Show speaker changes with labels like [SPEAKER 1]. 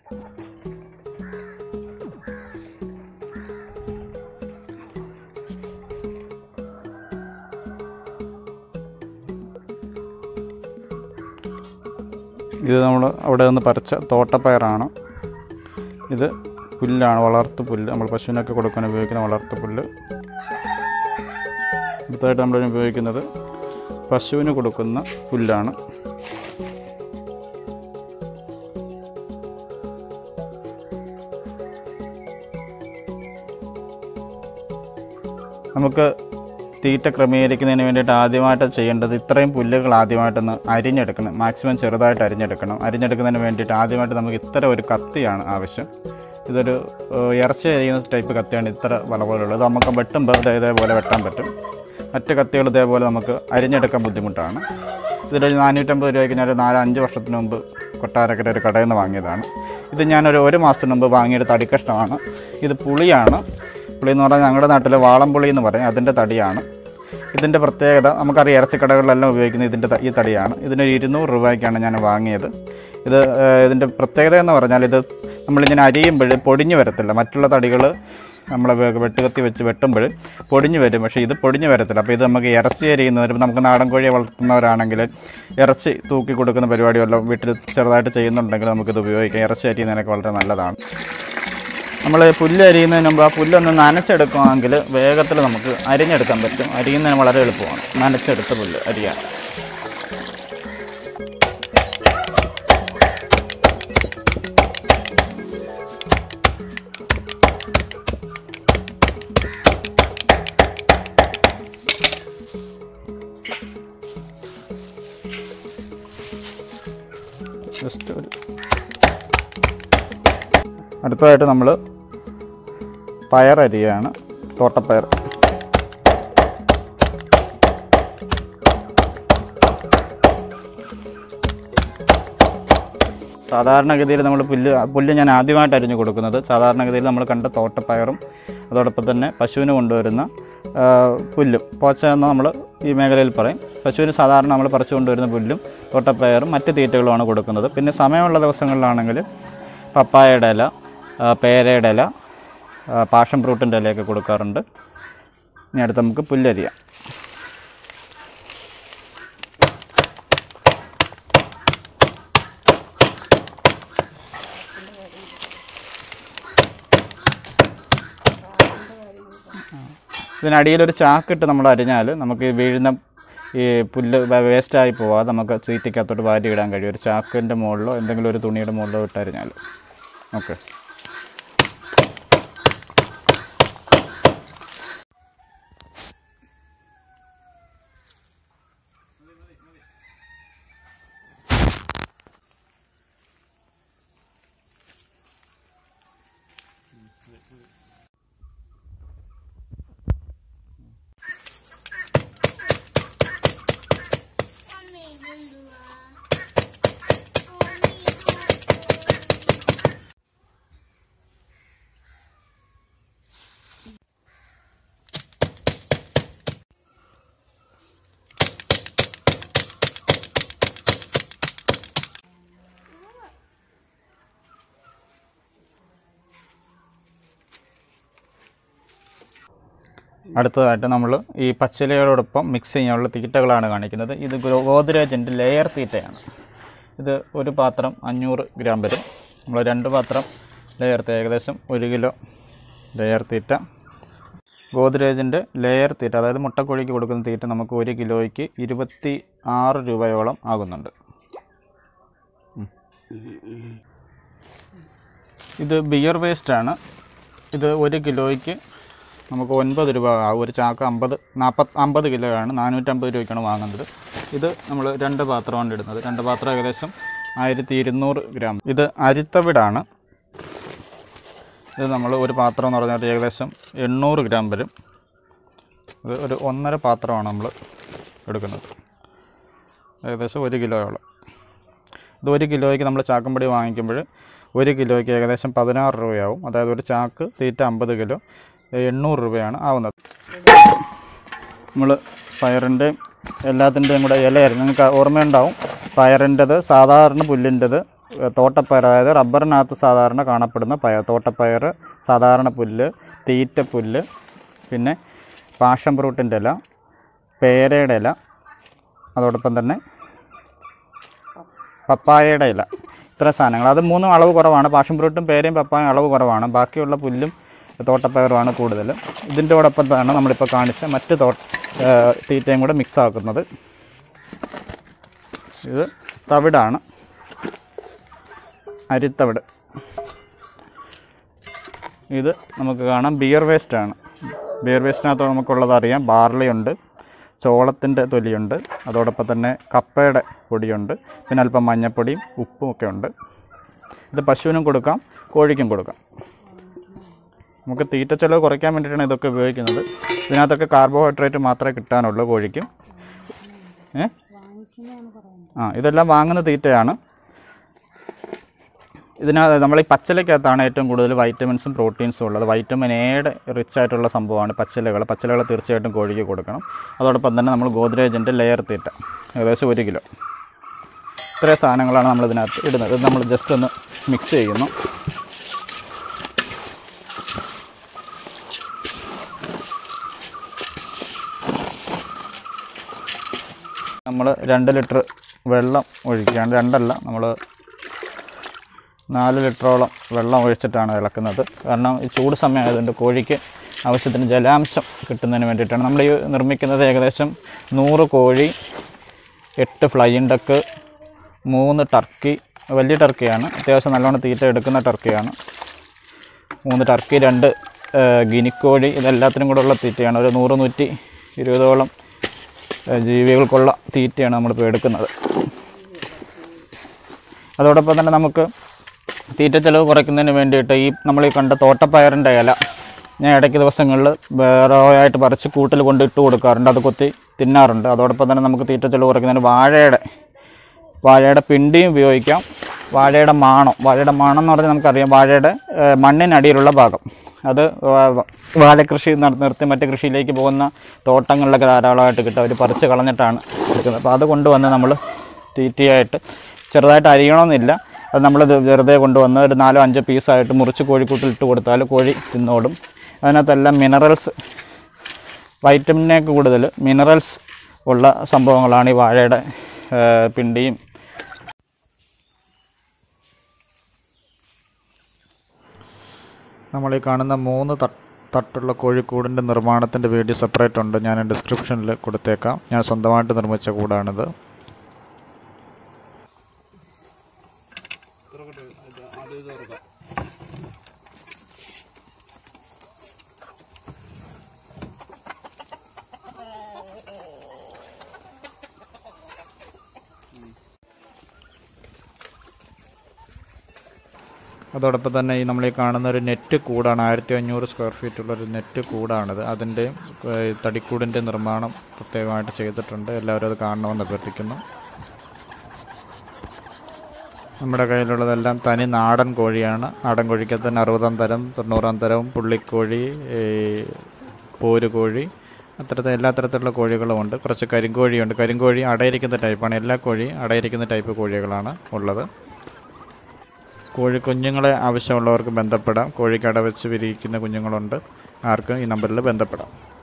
[SPEAKER 1] ഇത് നമ്മൾ അവിടെ നിന്ന് പറിച്ച തോട്ടപ്പയറാണ് ഇത് പുല്ലാണ് വളർത്തു പുല്ല് നമ്മൾ പശുവിനൊക്കെ കൊടുക്കാൻ ഉപയോഗിക്കുന്ന വളർത്തു പുല്ല് അടുത്തായിട്ട് നമ്മൾ ഉപയോഗിക്കുന്നത് പശുവിന് കൊടുക്കുന്ന പുല്ലാണ് നമുക്ക് തീറ്റ ക്രമീകരിക്കുന്നതിന് വേണ്ടിയിട്ട് ആദ്യമായിട്ട് ചെയ്യേണ്ടത് ഇത്രയും പുല്ലുകൾ ആദ്യമായിട്ടൊന്ന് അരിഞ്ഞെടുക്കണം മാക്സിമം ചെറുതായിട്ട് അരിഞ്ഞെടുക്കണം അരിഞ്ഞെടുക്കുന്നതിന് വേണ്ടിയിട്ട് ആദ്യമായിട്ട് നമുക്ക് ഇത്ര ഒരു കത്തിയാണ് ആവശ്യം ഇതൊരു ഏഹ്, ഇറച്ചി അരിയുന്ന ടൈപ്പ് കത്തിയാണ് ഇത്ര വളവുകളുള്ളത് ഇത് നമുക്ക് വെട്ടുമ്പോൾ ഇത് ഇതേപോലെ വെട്ടാൻ പറ്റും മറ്റ് കത്തികൾ ഇതേപോലെ നമുക്ക് അരിഞ്ഞെടുക്കാൻ ബുദ്ധിമുട്ടാണ് ഇതൊരു നാനൂറ്റമ്പത് രൂപയ്ക്ക് ഞാനൊരു നാല് അഞ്ച് വർഷത്തിന് മുമ്പ് കൊട്ടാരക്കര ഒരു കടയിൽ നിന്ന് വാങ്ങിയതാണ് ഇത് ഞാനൊരു ഒരു മാസത്തിന് മുമ്പ് വാങ്ങിയൊരു തടിക്കഷ്ണമാണ് ഇത് പുളിയാണ് പുളി എന്ന് പറഞ്ഞാൽ ഞങ്ങളുടെ നാട്ടിൽ വാളംപുളി എന്ന് പറയും അതിൻ്റെ തടിയാണ് ഇതിൻ്റെ പ്രത്യേകത നമുക്കറിയാം ഇറച്ചിക്കടകളിലെല്ലാം ഉപയോഗിക്കുന്ന ഇതിൻ്റെ ത- ഈ തടിയാണ് ഇതിനൊരു ഇരുന്നൂറ് രൂപയ്ക്കാണ് ഞാൻ വാങ്ങിയത് ഇത് ഏഹ്, ഇതിൻ്റെ പ്രത്യേകത എന്ന് പറഞ്ഞാൽ ഇത് നമ്മളിങ്ങനെ അരിയുമ്പോൾ പൊടിഞ്ഞു വരത്തില്ല മറ്റുള്ള തടികൾ നമ്മൾ വെട്ടുകത്തി വെച്ച് വെട്ടുമ്പോൾ പൊടിഞ്ഞു വരും പക്ഷേ ഇത് പൊടിഞ്ഞു വരത്തില്ല അപ്പോൾ ഇത് നമുക്ക് ഇറച്ചി അരിയുന്നവർ നമുക്ക് നാടൻ കോഴിയെ വളർത്തുന്നവരാണെങ്കിൽ ഇറച്ചി തൂക്കി കൊടുക്കുന്ന പരിപാടി വല്ലതും വീട്ടിൽ ചെറുതായിട്ട് ചെയ്യുന്നുണ്ടെങ്കിൽ നമുക്കിത് ഉപയോഗിക്കാം ഇറച്ചി അരിയുന്നതിനൊക്കെ വളരെ നല്ലതാണ് നമ്മൾ പുല്ല് അരിയുന്നതിന് മുമ്പ് ആ പുല്ലൊന്ന് നനച്ചെടുക്കുകയാണെങ്കിൽ വേഗത്തിൽ നമുക്ക് അരിഞ്ഞെടുക്കാൻ പറ്റും അരിയുന്നതിന് വളരെ എളുപ്പമാണ് നനച്ചെടുത്ത പുല്ല് അരിയാൻ ജസ്റ്റ് ഒരു അടുത്തതായിട്ട് നമ്മൾ പയർ അരിയാണ് തോട്ടപ്പയർ സാധാരണഗതിയിൽ നമ്മൾ പുല്ല് പുല്ല് ഞാൻ ആദ്യമായിട്ട് അരിഞ്ഞു കൊടുക്കുന്നത് സാധാരണഗതിയിൽ നമ്മൾ കണ്ട തോട്ടപ്പയറും അതോടൊപ്പം തന്നെ പശുവിന് കൊണ്ടുവരുന്ന ആ, പുല്ലും പോച്ച എന്ന് നമ്മൾ ഈ മേഖലയിൽ പറയും പശുവിന് സാധാരണ നമ്മൾ പറിച്ചു കൊണ്ടുവരുന്ന പുല്ലും തോട്ടപ്പയറും മറ്റ് തീറ്റകളുമാണ് കൊടുക്കുന്നത് പിന്നെ സമയമുള്ള ദിവസങ്ങളിലാണെങ്കിൽ പപ്പായയുടെ ഇല ആ, പേരയുടെ ഇല ആ, പാഷൻ ഫ്രൂട്ടിൻ്റെ ഇലയൊക്കെ കൊടുക്കാറുണ്ട് ഇനി അടുത്ത് നമുക്ക് പുല്ലരിയാം ഇതിനടിയിലൊരു ചാക്കിട്ട് നമ്മൾ അരിഞ്ഞാൽ നമുക്ക് ഈ വീഴുന്ന ഈ പുല്ല് വേസ്റ്റായി പോവാതെ നമുക്ക് തീറ്റയ്ക്കകത്തോട്ട് വാരി ഇടാൻ കഴിയും ഒരു ചാക്കിൻ്റെ മുകളിലോ എന്തെങ്കിലും ഒരു തുണിയുടെ മുകളിലോ ഇട്ട് അരിഞ്ഞാൽ ഓക്കെ അടുത്തതായിട്ട് നമ്മൾ ഈ പച്ചിലയോടൊപ്പം മിക്സ് ചെയ്യാനുള്ള തീറ്റകളാണ് കാണിക്കുന്നത് ഇത് ഗോ- ഗോദ്രേജിൻ്റെ ലെയർ തീറ്റയാണ് ഇത് ഒരു പാത്രം അഞ്ഞൂറ് ഗ്രാം വരും നമ്മൾ രണ്ട് പാത്രം ലെയർ തീറ്റ ഏകദേശം ഒരു കിലോ ലെയർ തീറ്റ ഗോദ്രേജിൻ്റെ ലെയർ തീറ്റ അതായത് മുട്ടക്കോഴിക്ക് കൊടുക്കുന്ന തീറ്റ നമുക്ക് ഒരു കിലോയ്ക്ക് ഇരുപത്തി ആറ് രൂപയോളം ആകുന്നുണ്ട് ഉം. ഇത് ബിയർ വേസ്റ്റാണ് ഇത് ഒരു കിലോയ്ക്ക് നമുക്ക് ഒൻപത് രൂപ ആവും ഒരു ചാക്ക് അമ്പത് നാൽപ്പത് അമ്പത് കിലോയാണ് നാനൂറ്റമ്പത് രൂപയ്ക്കാണ് വാങ്ങുന്നത് ഇത് നമ്മൾ രണ്ട് പാത്രമാണ് ഇടുന്നത് രണ്ട് പാത്രം ഏകദേശം ആയിരത്തി ഇരുന്നൂറ് ഗ്രാം ഇത് അരിത്തവിടാണ് ഇത് നമ്മൾ ഒരു പാത്രം എന്ന് പറഞ്ഞാൽ ഏകദേശം എണ്ണൂറ് ഗ്രാം വരും ഇത് ഒരു ഒന്നര പാത്രമാണ് നമ്മൾ എടുക്കുന്നത് ഏകദേശം ഒരു കിലോയോളം ഇത് ഒരു കിലോയ്ക്ക് നമ്മൾ ചാക്കമ്പടി വാങ്ങിക്കുമ്പോൾ ഒരു കിലോയ്ക്ക് ഏകദേശം പതിനാറ് രൂപയാവും അതായത് ഒരു ചാക്ക് തീറ്റ അമ്പത് കിലോ എണ്ണൂറ് രൂപയാണ് ആവുന്നത് നമ്മൾ പയറിൻ്റെയും എല്ലാത്തിൻ്റെയും കൂടെ ഇലയായിരുന്നു നിങ്ങൾക്ക് ഓർമ്മയുണ്ടാവും പയറിൻ്റെത് സാധാരണ പുല്ലിൻ്റെത് ഏഹ്, തോട്ടപ്പയർ അതായത് റബ്ബറിനകത്ത് സാധാരണ കാണപ്പെടുന്ന പയർ തോട്ടപ്പയർ സാധാരണ പുല്ല് തീറ്റപ്പുല്ല് പിന്നെ പാഷൻ ഫ്രൂട്ടിൻ്റെ ഇല പേരയുടെ ഇല അതോടൊപ്പം തന്നെ പപ്പായയുടെ ഇല ഇത്ര സാധനങ്ങൾ അത് മൂന്നും അളവ് കുറവാണ് പാഷൻ ഫ്രൂട്ടും പേരയും പപ്പായും അളവ് കുറവാണ് ബാക്കിയുള്ള പുല്ലും തോട്ടപ്പയറുമാണ് കൂടുതൽ ഇതിൻ്റെ കൂടൊപ്പം തന്നെ നമ്മളിപ്പോൾ കാണിച്ച മറ്റ് തോ ഏഹ് തീറ്റയും കൂടെ മിക്സ് ആക്കുന്നത് ഇത് തവിടാണ് അരിത്തവിട് ഇത് നമുക്ക് കാണാം ബിയർ വേസ്റ്റാണ് ബിയർ വേസ്റ്റിനകത്ത് നമുക്കുള്ളത് അറിയാം ബാർലി ഉണ്ട് ചോളത്തിൻ്റെ തൊലിയുണ്ട് അതോടൊപ്പം തന്നെ കപ്പയുടെ പൊടിയുണ്ട് പിന്നെ അല്പം മഞ്ഞപ്പൊടിയും ഉപ്പും ഒക്കെ ഉണ്ട് ഇത് പശുവിനും കൊടുക്കാം കോഴിക്കും കൊടുക്കാം നമുക്ക് തീറ്റ ചെലവ് കുറയ്ക്കാൻ വേണ്ടിയിട്ടാണ് ഇതൊക്കെ ഉപയോഗിക്കുന്നത് ഇതിനകത്തൊക്കെ കാർബോഹൈഡ്രേറ്റ് മാത്രമേ കിട്ടാനുള്ളൂ കോഴിക്ക് ഏ ആ ഇതെല്ലാം വാങ്ങുന്ന തീറ്റയാണ് ഇതിനകത്ത് നമ്മൾ ഈ പച്ചിലയ്ക്കകത്താണ് ഏറ്റവും കൂടുതൽ വൈറ്റമിൻസും പ്രോട്ടീൻസും ഉള്ളത് വൈറ്റമിൻ എയുടെ റിച്ച് ആയിട്ടുള്ള സംഭവമാണ് പച്ചിലകൾ പച്ചിലകൾ തീർച്ചയായിട്ടും കോഴിക്ക് കൊടുക്കണം അതോടൊപ്പം തന്നെ നമ്മൾ ഗോദ്രേജിൻ്റെ ലെയർ തീറ്റ ഏകദേശം ഒരു കിലോ ഇത്രയും സാധനങ്ങളാണ് നമ്മൾ ഇതിനകത്ത് ഇടുന്നത് ഇത് നമ്മൾ ജസ്റ്റ് ഒന്ന് മിക്സ് ചെയ്യുന്നു നമ്മൾ രണ്ട് ലിറ്റർ വെള്ളം ഒഴിക്കുകയാണ് രണ്ടല്ല നമ്മൾ നാല് ലിറ്ററോളം വെള്ളം ഒഴിച്ചിട്ടാണ് ഇളക്കുന്നത് കാരണം ഈ ചൂട് സമയമായതുകൊണ്ട് കോഴിക്ക് ആവശ്യത്തിന് ജലാംശം കിട്ടുന്നതിന് വേണ്ടിയിട്ടാണ് നമ്മൾ ഈ നിർമ്മിക്കുന്നത് ഏകദേശം നൂറ് കോഴി എട്ട് ഫ്ലൈയിൻ ഡക്ക് മൂന്ന് ടർക്കി വലിയ ടർക്കിയാണ് അത്യാവശ്യം നല്ലോണം തീറ്റ എടുക്കുന്ന ടർക്കിയാണ് മൂന്ന് ടർക്കി രണ്ട് ഏഹ്, ഗിനിക്കോഴി ഇതെല്ലാത്തിനും കൂടെ ഉള്ള തീറ്റയാണ് ഒരു നൂറ് നൂറ്റി ഇരുപതോളം ഏഹ്, ജീവികൾക്കുള്ള തീറ്റയാണ് നമ്മളിപ്പോൾ എടുക്കുന്നത് അതോടൊപ്പം തന്നെ നമുക്ക് തീറ്റ ചെലവ് കുറയ്ക്കുന്നതിന് വേണ്ടിയിട്ട് ഈ നമ്മൾ ഈ കണ്ട തോട്ടപ്പയറിൻ്റെ ഇല ഞാൻ ഇടയ്ക്ക് ദിവസങ്ങളിൽ വേറെ ആയിട്ട് പറിച്ച് കൂട്ടിൽ കൊണ്ട് ഇട്ട് കൊടുക്കാറുണ്ട് അത് കൊത്തി തിന്നാറുണ്ട് അതോടൊപ്പം തന്നെ നമുക്ക് തീറ്റ ചെലവ് കുറയ്ക്കുന്നതിന് വാഴയുടെ വാഴയുടെ പിണ്ടിയും ഉപയോഗിക്കാം വാഴയുടെ മാണം വാഴയുടെ മാണം എന്ന് പറഞ്ഞാൽ നമുക്കറിയാം വാഴയുടെ ഏഹ്, മണ്ണിനടിയിലുള്ള ഭാഗം അത് വാ- വാഴക്കൃഷി നട- നിർത്തി മറ്റ് കൃഷിയിലേക്ക് പോകുന്ന തോട്ടങ്ങളിലൊക്കെ ധാരാളമായിട്ട് കിട്ടും അവർ പറിച്ച് കളഞ്ഞിട്ടാണ് എടുക്കുന്നത് അപ്പോൾ അത് കൊണ്ടുവന്ന് നമ്മൾ തീറ്റയായിട്ട് ചെറുതായിട്ട് അരിയണമെന്നില്ല അത് നമ്മൾ വെറുതെ കൊണ്ടുവന്ന് ഒരു നാലോ അഞ്ചോ പീസായിട്ട് മുറിച്ച് കോഴിക്കൂട്ടിൽ ഇട്ട് കൊടുത്താൽ കോഴി തിന്നോടും അതിനകത്തെല്ലാം മിനറൽസ് വൈറ്റമിനേക്ക് കൂടുതൽ മിനറൽസ് ഉള്ള സംഭവങ്ങളാണ് ഈ വാഴയുടെ ഏഹ്, പിണ്ടിയും നമ്മൾ ഈ കാണുന്ന മൂന്ന് തട്ട് തട്ടുള്ള കോഴിക്കൂടിൻ്റെ നിർമ്മാണത്തിൻ്റെ വീഡിയോ സെപ്പറേറ്റ് ഉണ്ട് ഞാൻ ഡിസ്ക്രിപ്ഷനിൽ കൊടുത്തേക്കാം ഞാൻ സ്വന്തമായിട്ട് നിർമ്മിച്ച കൂടാണിത് അതോടൊപ്പം തന്നെ ഈ നമ്മൾ ഈ കാണുന്ന ഒരു നെറ്റ് കൂടാണ് ആയിരത്തി അഞ്ഞൂറ് സ്ക്വയർ ഫീറ്റ് ഉള്ള ഒരു നെറ്റ് കൂടാണിത് അതിൻ്റെ ഏഹ്, തടിക്കൂടിൻ്റെ നിർമ്മാണം പ്രത്യേകമായിട്ട് ചെയ്തിട്ടുണ്ട് എല്ലാവരും അത് കാണണമെന്ന് അഭ്യർത്ഥിക്കുന്നു നമ്മുടെ കയ്യിലുള്ളതെല്ലാം തനി നാടൻ കോഴിയാണ് നാടൻ കോഴിക്ക് തന്നെ അറുപതാം തരം തൊണ്ണൂറാം തരം പുള്ളിക്കോഴി ഈ പോരുകോഴി അത്തരത്തിൽ എല്ലാ തരത്തിലുള്ള കോഴികളും ഉണ്ട് കുറച്ച് കരിങ്കോഴിയുണ്ട് കരിങ്കോഴി അടയിരിക്കുന്ന ടൈപ്പാണ് എല്ലാ കോഴിയും അടയിരിക്കുന്ന ടൈപ്പ് കോഴികളാണ് ഉള്ളത് കോഴി കുഞ്ഞുങ്ങളെ ആവശ്യമുള്ളവർക്ക് ബന്ധപ്പെടാം കോഴിക്കട വെച്ച് വിരിയിക്കുന്ന കുഞ്ഞുങ്ങളുണ്ട് ആർക്കും ഈ നമ്പറിൽ ബന്ധപ്പെടാം